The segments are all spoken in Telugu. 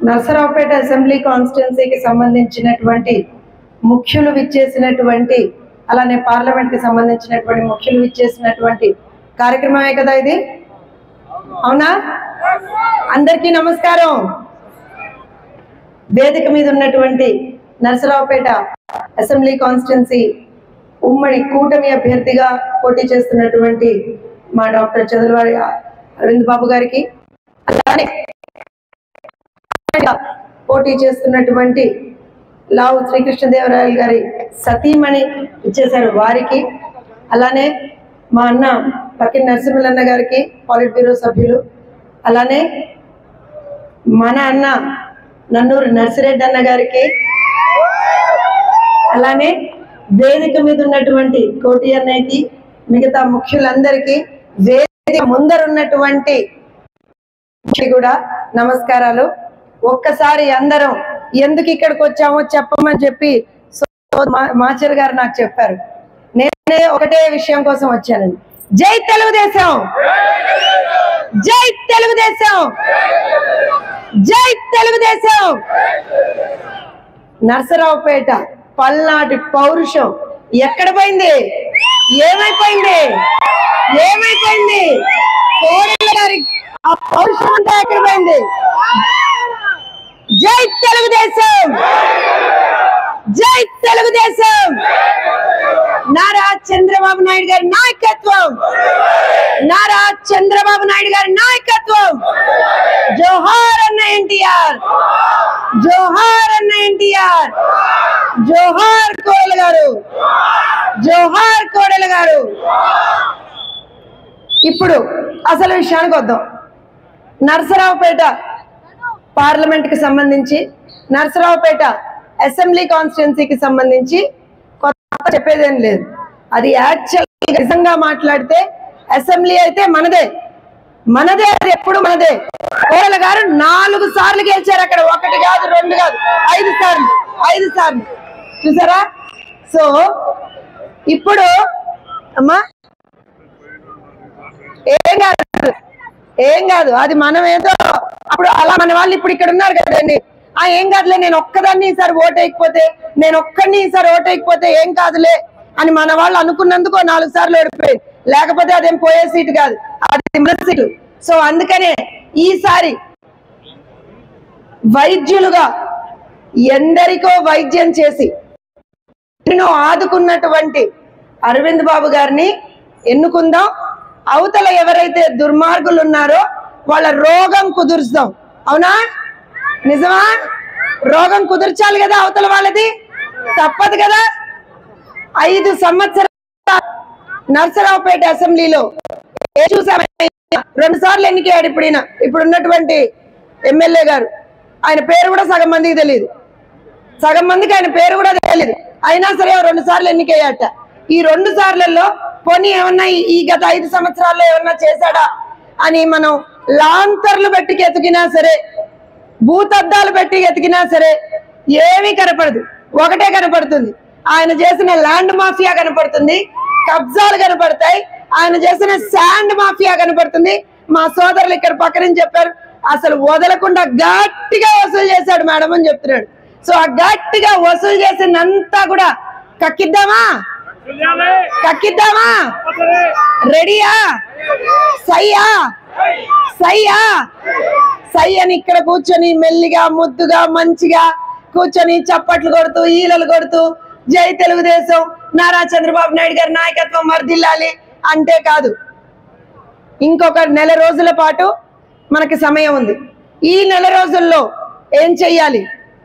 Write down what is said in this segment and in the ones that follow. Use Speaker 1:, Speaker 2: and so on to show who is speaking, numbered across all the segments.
Speaker 1: నరసరావుపేట అసెంబ్లీ కాన్స్టిట్యున్సీకి సంబంధించినటువంటి ముఖ్యులు విచ్చేసినటువంటి అలానే పార్లమెంట్ కి సంబంధించినటువంటి ముఖ్యులు విచ్చేసినటువంటి కార్యక్రమమే కదా ఇది అవునా అందరికీ నమస్కారం వేదిక మీద ఉన్నటువంటి నరసరావుపేట అసెంబ్లీ కాన్స్టిట్యున్సీ ఉమ్మడి కూటమి అభ్యర్థిగా పోటీ చేస్తున్నటువంటి మా డాక్టర్ చంద్రబాబు అరవింద్ బాబు గారికి అలానే పోటీ చేస్తున్నటువంటి లావు శ్రీకృష్ణదేవరాయలు గారి సతీమణి ఇచ్చేశారు వారికి అలానే మా అన్న పక్కిన నరసింహలన్న గారికి పాలిట్ బ్యూరో సభ్యులు అలానే మన అన్న నన్నూరు నర్సిరెడ్డి అన్న గారికి అలానే వేదిక మీద ఉన్నటువంటి కోటి అన్నయ్యకి మిగతా ముఖ్యులందరికీ వేదిక ముందరున్నటువంటి కూడా నమస్కారాలు ఒక్కసారి అందరం ఎందుకు ఇక్కడికి వచ్చామో చెప్పమని చెప్పి సో మా- మాచర్ గారు నాకు చెప్పారు నేనే ఒకటే విషయం కోసం వచ్చానండి జై తెలుగుదేశం జై తెలుగుదేశం జై తెలుగుదేశం నరసరావుపేట పల్నాటి పౌరుషం ఎక్కడ పోయింది ఏమైపోయింది ఏమైపోయింది కోడెల గారి ఆ పౌరుషం అంతా ఎక్కడ పోయింది జై తెలుగుదేశం జై తెలుగుదేశం నారా చంద్రబాబు నాయుడు గారి నాయకత్వం నారా చంద్రబాబు నాయుడు గారి నాయకత్వం జోహార్ అన్న ఎన్టీఆర్ జోహార్ అన్న ఎన్టీఆర్ జోహార్ కోడెల గారు జోహార్ కోడెల గారు ఇప్పుడు అసలు విషయానికి వద్దాం నరసరావుపేట పార్లమెంట్ కి సంబంధించి నరసరావుపేట అసెంబ్లీ కాన్స్టిట్యున్సీకి సంబంధించి కొత్త చెప్పేదేం లేదు అది యాక్చువల్ నిజంగా మాట్లాడితే అసెంబ్లీ అయితే మనదే మనదే అది ఎప్పుడు మనదే కోరల గారు నాలుగు సార్లు గెలిచారు అక్కడ ఒకటి కాదు రెండు కాదు ఐదు సార్లు ఐదు సార్లు చూసారా సో ఇప్పుడు అమ్మా ఏం కాదు ఏం కాదు అది మనం ఏదో అప్పుడు అలా మన వాళ్ళు ఇప్పుడు ఇక్కడ ఉన్నారు కదండి ఆ ఏం కాదులే నేను ఒక్కదాన్ని ఈసారి ఓటు వేయకపోతే నేను ఒక్కడిని ఈసారి ఓటు వేయకపోతే ఏం కాదులే అని మన వాళ్ళు అనుకున్నందుకు ఓ నాలుగు సార్లు ఓడిపోయింది లేకపోతే అదేం పోయే సీటు కాదు అది మన సీటు సో అందుకనే ఈసారి వైద్యులుగా ఎందరికో వైద్యం చేసి ఎన్నో ఆదుకున్నటువంటి అరవింద్ బాబు గారిని ఎన్నుకుందాం అవతల ఎవరైతే దుర్మార్గులు ఉన్నారో వాళ్ళ రోగం కుదుర్చుదాం అవునా నిజమా రోగం కుదిర్చాలి కదా అవతల వాళ్ళది తప్పదు కదా ఐదు సంవత్సరాల నర్సరావుపేట అసెంబ్లీలో ఏ చూసామయ్యా? రెండు సార్లు ఎన్నికయ్యాడు ఇప్పుడు ఈయన ఇప్పుడు ఉన్నటువంటి ఎమ్మెల్యే గారు ఆయన పేరు కూడా సగం మందికి తెలియదు సగం మందికి ఆయన పేరు కూడా తెలియదు అయినా సరే ఓ రెండు సార్లు ఎన్నికయ్యాట ఈ రెండు సార్లలో పోనీ ఏమన్నా ఈ- ఈ గత ఐదు సంవత్సరాల్లో ఏమన్నా చేశాడా అని మనం లాంతర్లు పెట్టి ఎతికినా సరే భూతద్దాలు పెట్టి ఎతికినా సరే ఏమీ కనపడదు ఒకటే కనపడుతుంది ఆయన చేసిన ల్యాండ్ మాఫియా కనపడుతుంది కబ్జాలు కనపడతాయి ఆయన చేసిన శాండ్ మాఫియా కనపడుతుంది మా సోదరులు ఇక్కడ పక్క నుంచి చెప్పారు అసలు వదలకుండా గట్టిగా వసూలు చేశాడు మేడం అని చెప్తున్నాడు సో ఆ గట్టిగా వసూలు చేసినంతా కూడా కక్కిద్దామా కక్కిద్దామా రెడీయా సయ్యా సయ్యా సై అని ఇక్కడ కూర్చొని మెల్లిగా ముద్దుగా మంచిగా కూర్చొని చప్పట్లు కొడుతూ ఈలలు కొడుతూ జై తెలుగుదేశం నారా చంద్రబాబు నాయుడు గారి నాయకత్వం వర్ధిల్లాలి అంటే కాదు ఇంకొక నెల రోజుల పాటు మనకి సమయం ఉంది ఈ నెల రోజుల్లో ఏం చెయ్యాలి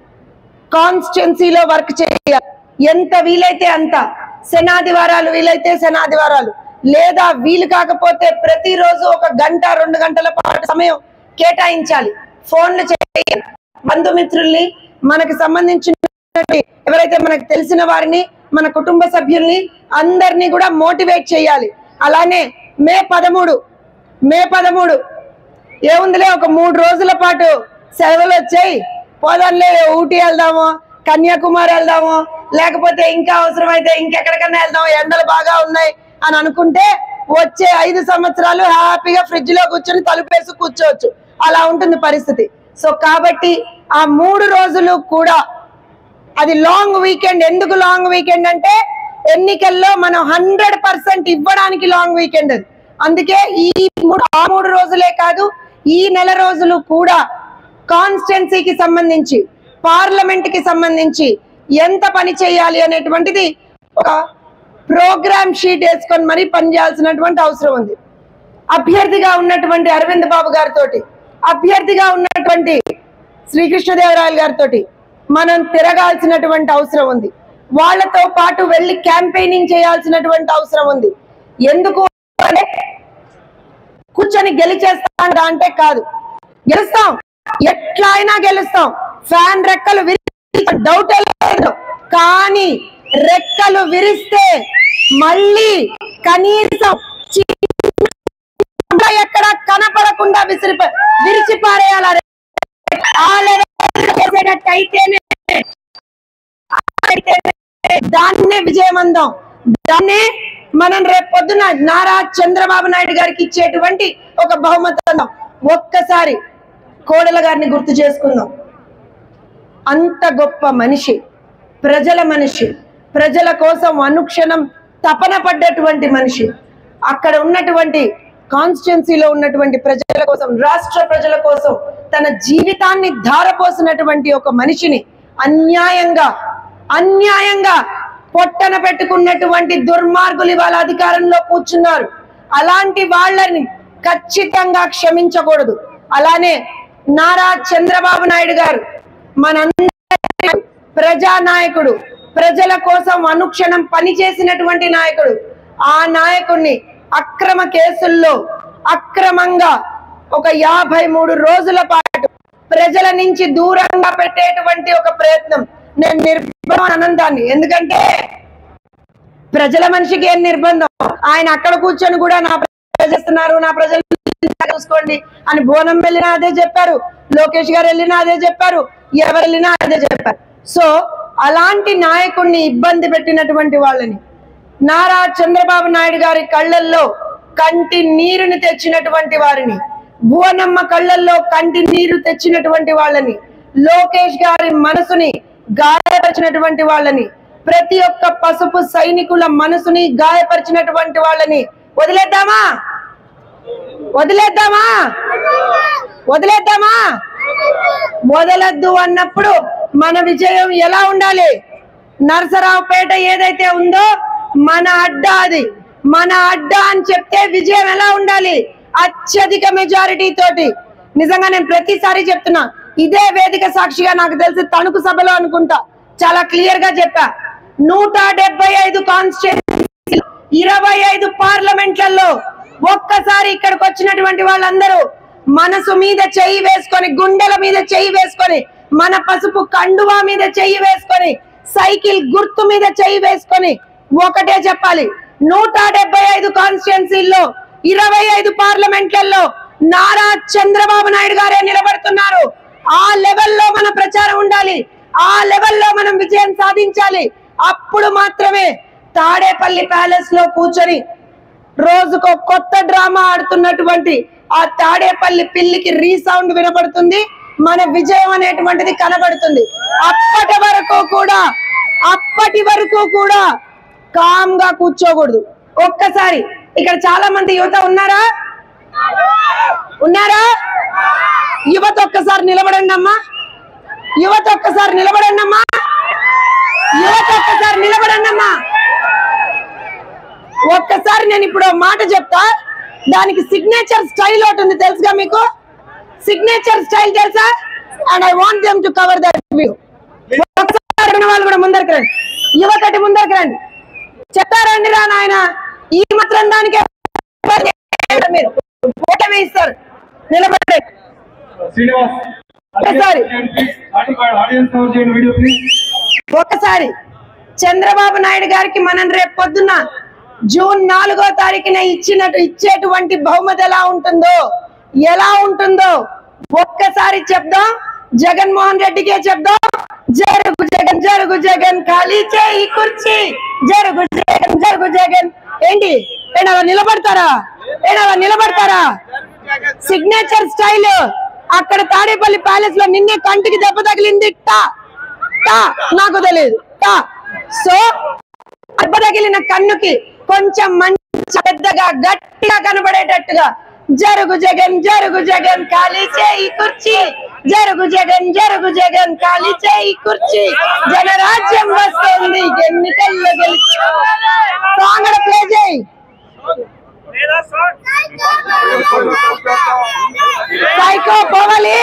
Speaker 1: కాన్స్టిట్యున్సీలో వర్క్ చేయాలి ఎంత వీలైతే అంత శనాదివారాలు వీలైతే శనాదివారాలు లేదా వీలు కాకపోతే ప్రతిరోజు ఒక గంట రెండు గంటల పాటు సమయం కేటాయించాలి ఫోన్లు చేయాలి బంధుమిత్రుల్ని మనకి సంబంధించిన ఎవరైతే మనకు తెలిసిన వారిని మన కుటుంబ సభ్యుల్ని అందరినీ కూడా మోటివేట్ చేయాలి అలానే మే పదమూడు మే పదమూడు ఏముందిలే ఒక మూడు రోజుల పాటు సెలవులు వచ్చాయి పోదాంలే ఊటీ వెళ్దాము కన్యాకుమారి వెళ్దాము లేకపోతే ఇంకా అవసరమైతే ఇంకెక్కడికన్నా వెళ్దాం ఎండలు బాగా ఉన్నాయి అని అనుకుంటే వచ్చే ఐదు సంవత్సరాలు హ్యాపీగా ఫ్రిడ్జ్ లో కూర్చొని తలుపేసి కూర్చోవచ్చు అలా ఉంటుంది పరిస్థితి సో కాబట్టి ఆ మూడు రోజులు కూడా అది లాంగ్ వీకెండ్ ఎందుకు లాంగ్ వీకెండ్ అంటే ఎన్నికల్లో మనం హండ్రెడ్ పర్సెంట్ ఇవ్వడానికి లాంగ్ వీకెండ్ అది అందుకే ఈ మూడు ఆ మూడు రోజులే కాదు ఈ నెల రోజులు కూడా కాన్స్టిట్యున్సీకి సంబంధించి పార్లమెంట్ కి సంబంధించి ఎంత పని చేయాలి అనేటువంటిది ఒక ప్రోగ్రామ్ షీట్ వేసుకొని మరీ పనిచేయాల్సినటువంటి అవసరం ఉంది అభ్యర్థిగా ఉన్నటువంటి అరవింద్ బాబు గారితో అభ్యర్థిగా ఉన్నటువంటి శ్రీకృష్ణదేవరాయలు గారితో మనం తిరగాల్సినటువంటి అవసరం ఉంది వాళ్ళతో పాటు వెళ్ళి క్యాంపెయినింగ్ చేయాల్సినటువంటి అవసరం ఉంది ఎందుకు అంటే కూర్చొని గెలిచేస్తా అంటే కాదు గెలుస్తాం ఎట్లా అయినా గెలుస్తాం ఫ్యాన్ రెక్కలు విరి డౌట్ లేదు కానీ రెక్కలు విరిస్తే మళ్ళీ కనీసం చిన్న ఎక్కడ కనపడకుండా విసిరి విరిచి పారేయాలి ఆ రెక్క. ఆ లెవెల్ చేసేటట్టయితేనే అయితేనే దాన్నే విజయమందం దాన్నే మనం రేపు పొద్దున నారా చంద్రబాబు నాయుడు గారికి ఇచ్చేటువంటి ఒక బహుమతం ఒక్కసారి కోడల గారిని గుర్తు చేసుకుందాం అంత గొప్ప మనిషి ప్రజల మనిషి ప్రజల కోసం అనుక్షణం తపన పడ్డటువంటి మనిషి అక్కడ ఉన్నటువంటి కాన్స్టిట్యున్సీలో ఉన్నటువంటి ప్రజల కోసం రాష్ట్ర ప్రజల కోసం తన జీవితాన్ని ధారపోసినటువంటి ఒక మనిషిని అన్యాయంగా అన్యాయంగా పొట్టన పెట్టుకున్నటువంటి దుర్మార్గులు ఇవాళ అధికారంలో కూర్చున్నారు అలాంటి వాళ్ళని ఖచ్చితంగా క్షమించకూడదు అలానే నారా చంద్రబాబు నాయుడు గారు మనందరి ప్రజానాయకుడు ప్రజల కోసం అనుక్షణం పనిచేసినటువంటి నాయకుడు ఆ నాయకుడిని అక్రమ కేసుల్లో అక్రమంగా ఒక యాభై మూడు రోజుల పాటు ప్రజల నుంచి దూరంగా పెట్టేటువంటి ఒక ప్రయత్నం నేను నిర్బంధం అనందాన్ని ఎందుకంటే ప్రజల మనిషికి ఏం నిర్బంధం ఆయన అక్కడ కూర్చొని కూడా నా ప్రజలు చేస్తున్నారు నా ప్రజలు చూసుకోండి అని బోనం వెళ్ళినా అదే చెప్పారు లోకేష్ గారు వెళ్ళినా అదే చెప్పారు ఎవరు వెళ్ళినా అదే చెప్పారు సో అలాంటి నాయకుడిని ఇబ్బంది పెట్టినటువంటి వాళ్ళని నారా చంద్రబాబు నాయుడు గారి కళ్ళల్లో కంటి నీరుని తెచ్చినటువంటి వారిని భువనమ్మ కళ్ళల్లో కంటి నీరు తెచ్చినటువంటి వాళ్ళని లోకేష్ గారి మనసుని గాయపరిచినటువంటి వాళ్ళని ప్రతి ఒక్క పసుపు సైనికుల మనసుని గాయపరిచినటువంటి వాళ్ళని వదిలేద్దామా వదిలేద్దామా వదిలేద్దామా వదలద్దు అన్నప్పుడు మన విజయం ఎలా ఉండాలి నరసరావుపేట ఏదైతే ఉందో మన అడ్డా అది మన అడ్డా అని చెప్తే విజయం ఎలా ఉండాలి అత్యధిక మెజారిటీ తోటి నిజంగా నేను ప్రతిసారి చెప్తున్నా ఇదే వేదిక సాక్షిగా నాకు తెలిసి తణుకు సభలో అనుకుంటా చాలా క్లియర్ గా చెప్పా నూట డెబ్బై ఐదు కాన్స్టిట్యూన్సీ ఇరవై ఐదు పార్లమెంట్లలో ఒక్కసారి ఇక్కడికి వచ్చినటువంటి వాళ్ళందరూ మనసు మీద చెయ్యి వేసుకొని గుండెల మీద చెయ్యి వేసుకొని మన పసుపు కండువా మీద చెయ్యి వేసుకొని సైకిల్ గుర్తు మీద చెయ్యి వేసుకొని ఒకటే చెప్పాలి నూట డెబ్బై ఐదు కాన్స్టిట్యున్సీల్లో ఇరవై ఐదు పార్లమెంట్లలో నారా చంద్రబాబు నాయుడు గారే నిలబడుతున్నారు ఆ లెవెల్లో మన ప్రచారం ఉండాలి ఆ లెవెల్లో మనం విజయం సాధించాలి అప్పుడు మాత్రమే తాడేపల్లి ప్యాలెస్ లో కూర్చొని రోజుకో కొత్త డ్రామా ఆడుతున్నటువంటి ఆ తాడేపల్లి పిల్లికి రీసౌండ్ వినపడుతుంది మన విజయం అనేటువంటిది కనబడుతుంది అప్పటి వరకు కూడా అప్పటి వరకు కూడా కామ్ గా కూర్చోకూడదు ఒక్కసారి ఇక్కడ చాలా మంది యువత ఉన్నారా ఉన్నారా యువత ఒక్కసారి నిలబడండి అమ్మా యువత ఒక్కసారి నిలబడండి అమ్మా యువత ఒక్కసారి నిలబడండి అమ్మా ఒక్కసారి నేను ఇప్పుడు ఓ మాట చెప్తా దానికి సిగ్నేచర్ స్టైల్ ఒకటి ఉంది తెలుసుగా మీకు సిగ్నేచర్ స్టైల్ తెలుసా and I want them to cover that view ఒక్కసారి ఉన్న వాళ్ళు కూడా ముందరికి రండి యువతటి ముందరికి రండి చెప్తారండి రా నాయన ఈ మాత్రం దానికే మీరు ఓటమి ఇస్తారు నిలబడండి
Speaker 2: శ్రీనివాస్
Speaker 1: ఒకసారి.
Speaker 2: ఆడియన్స్ కవర్ చేయండి వీడియో ప్లీజ్
Speaker 1: ఒకసారి చంద్రబాబు నాయుడు గారికి మనం రేపు పొద్దున్న జూన్ నాలుగో తారీఖున ఇచ్చినట్టు ఇచ్చేటువంటి బహుమతి ఎలా ఉంటుందో ఎలా ఉంటుందో ఒక్కసారి చెప్దాం జగన్మోహన్ రెడ్డికే చెప్దాం జరుగు జగన్ జరుగు జగన్ ఖాళీ చేయి కుర్చీ జరుగు జగన్ జరుగు జగన్ ఏంటి ఏంటి అలా నిలబడతారా ఏంటి అలా నిలబడతారా సిగ్నేచర్ స్టైల్ అక్కడ తాడేపల్లి ప్యాలెస్ లో నిన్నే కంటికి దెబ్బ తగిలింది టా టా నాకు తెలియదు టా సో దెబ్బ తగిలిన కన్నుకి కొంచెం మంచి పెద్దగా గట్టిగా కనబడేటట్టుగా జరుగు జగన్ జరుగు జగన్ ఖాళీ చేయి కుర్చీ జరుగు జగన్ జరుగు జగన్ ఖాళీ చేయి కుర్చీ జనరాజ్యం వస్తుంది ఎన్నికల్లో గెలిచి సాంగడ ప్లే చేయి సైకో పోవాలి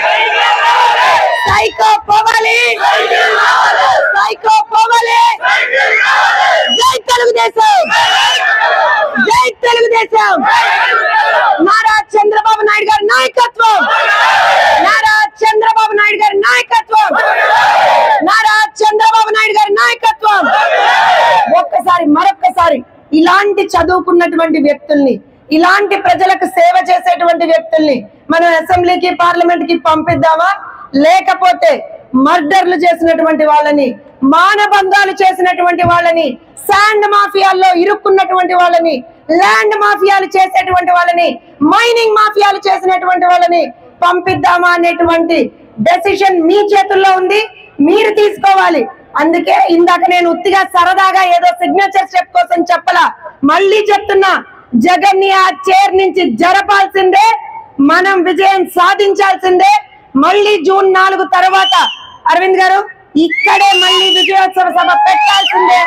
Speaker 1: సైకో పోవాలి సైకో పోవాలి జై తెలుగుదేశం జై తెలుగుదేశం నారా చంద్రబాబు నాయుడు గారి నాయకత్వం నారా చంద్రబాబు నాయుడు గారి నాయకత్వం నారా చంద్రబాబు నాయుడు గారి నాయకత్వం ఒక్కసారి మరొక్కసారి ఇలాంటి చదువుకున్నటువంటి వ్యక్తుల్ని ఇలాంటి ప్రజలకు సేవ చేసేటువంటి వ్యక్తుల్ని మనం అసెంబ్లీకి పార్లమెంట్ కి పంపిద్దామా లేకపోతే మర్డర్లు చేసినటువంటి వాళ్ళని మానభంగాలు చేసినటువంటి వాళ్ళని శాండ్ మాఫియాల్లో ఇరుక్కున్నటువంటి వాళ్ళని ల్యాండ్ మాఫియాలు చేసేటువంటి వాళ్ళని మైనింగ్ మాఫియాలు చేసినటువంటి వాళ్ళని పంపిద్దామా అనేటువంటి డెసిషన్ మీ చేతుల్లో ఉంది మీరు తీసుకోవాలి అందుకే ఇందాక నేను ఉత్తిగా సరదాగా ఏదో సిగ్నేచర్ స్టెప్ కోసం చెప్పలా మళ్ళీ చెప్తున్నా జగన్ ని ఆ చైర్ నుంచి జరపాల్సిందే మనం విజయం సాధించాల్సిందే మళ్ళీ జూన్ నాలుగు తర్వాత అరవింద్ గారు ఇక్కడే మళ్ళీ విజయోత్సవ సభ పెట్టాల్సిందే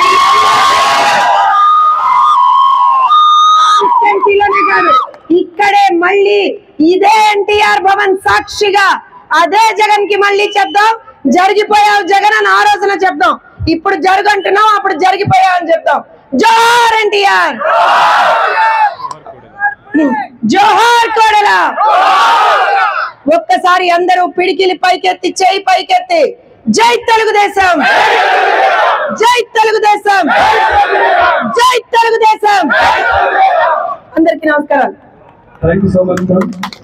Speaker 1: కాన్స్టిట్యున్సీలోనే కాదు ఇక్కడే మళ్ళీ ఇదే ఎన్టీఆర్ భవన్ సాక్షిగా అదే జగన్ కి మళ్ళీ చెప్దాం జరిగిపోయావు జగన్ అని ఆ రోజున చెప్దాం ఇప్పుడు జరుగంటున్నాం అప్పుడు జరిగిపోయావు అని చెప్దాం జోహార్ ఎన్టీఆర్ జోహార్ కోడలా ఒక్కసారి అందరూ పిడికిలి పైకెత్తి చేయి పైకెత్తి జై తెలుగుదేశం జై తెలుగుదేశం జై తెలుగుదేశం అందరికి నమస్కారాలు
Speaker 2: thank you so much sir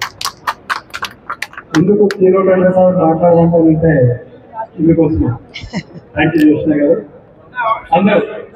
Speaker 2: ఎందుకు కీనోట్ అంటే సార్ మాట్లాడాలంటే ఇందుకోసం థ్యాంక్ యూ కృష్ణ గారు అందరూ